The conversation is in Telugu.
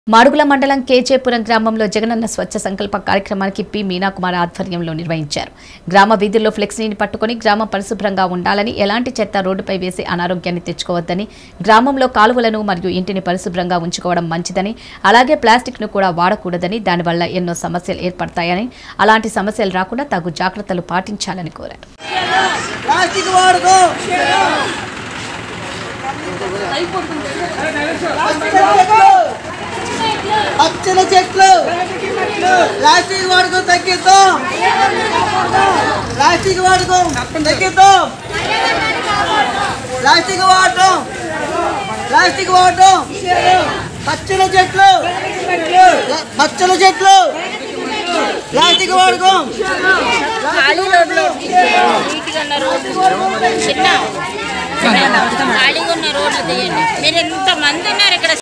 మాడుగుల మండలం కేజేపురం గ్రామంలో జగనన్న స్వచ్ఛ సంకల్ప కార్యక్రమానికి పి మీనాకుమార్ ఆధ్వర్యంలో నిర్వహించారు గ్రామ వీధుల్లో ఫ్లెక్సీని పట్టుకుని గ్రామం పరిశుభ్రంగా ఉండాలని ఎలాంటి చెత్త రోడ్డుపై వేసి అనారోగ్యాన్ని తెచ్చుకోవద్దని గ్రామంలో కాలువలను మరియు ఇంటిని పరిశుభ్రంగా ఉంచుకోవడం మంచిదని అలాగే ప్లాస్టిక్ను కూడా వాడకూడదని దానివల్ల ఎన్నో సమస్యలు ఏర్పడతాయని అలాంటి సమస్యలు రాకుండా తగు జాగ్రత్తలు పాటించాలని కోరారు ప్లాస్టిక్ వాడుకో పచ్చల చెట్లు ప్లాస్టిక్ వాడుకో తగ్గిద్దాం ప్లాస్టిక్ వాడుకో తగ్గిద్దాం ప్లాస్టిక్ వాడటం ప్లాస్టిక్ వాడటం పచ్చల చెట్లు పచ్చల చెట్లు ప్లాస్టిక్ వాడుకో ఖాళీ రోడ్లు నీట్గా ఉన్న రోడ్లు చిన్న ఖాళీగా ఉన్న రోడ్లు తీయండి మీరు ఎంతమంది ఉన్నారు ఇక్కడ